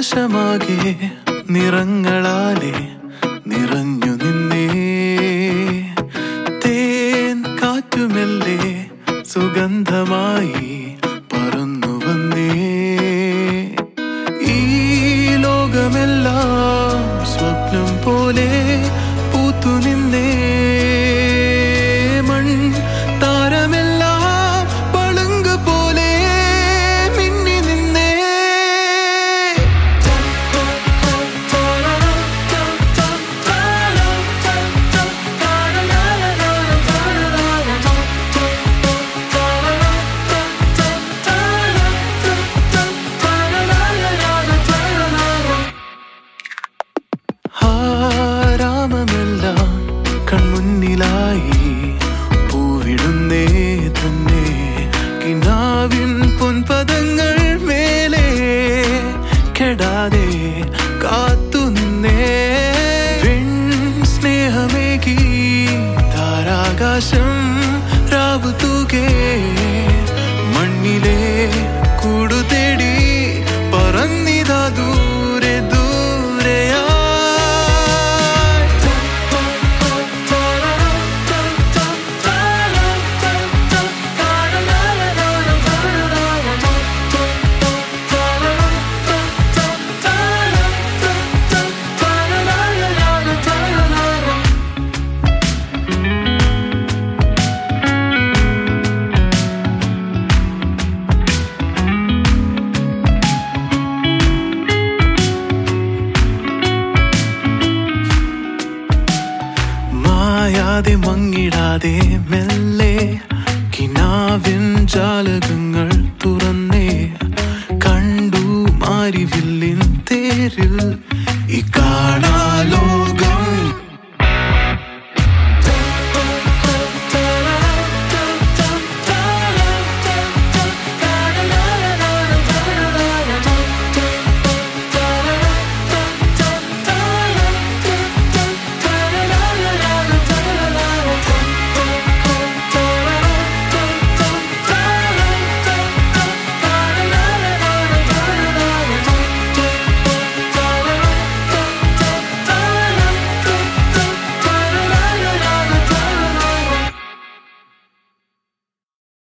ആകാശമാകെ നിറങ്ങളാലെ നിറഞ്ഞു നിന്നേ തേൻ കാറ്റുമെല്ലെ സുഗന്ധമായി പറന്നു വന്നേ ഈ ലോകമെല്ലാം സ്വപ്നം പോലെ പൂത്തു നിന്നേ മൺ താരമെല്ലാം പളുങ്ക് പോലെ മിന്നി നിന്നേ ആരാമമെല്ലാം കൺമുന്നിലായി പൂവിടുന്നേ തന്നെ കിനാവിൻ പൊൻപദങ്ങൾ മേലെ കെടാതെ കാത്തു നിന്നേ വെൺ സ്നേഹമേകി താരാകാശം രാവു തൂകേ മണ്ണിലെ കൂടു തേടി പറന്നിതാ ദൂരെ ദൂരെയായി മായാതെ മങ്ങിടാതെ മെല്ലെ കിനാവിൻ ജാലകങ്ങൾ തുറന്നേ കണ്ടു മാരിവില്ലിൻ തേരിൽ ഈ കാണാലോ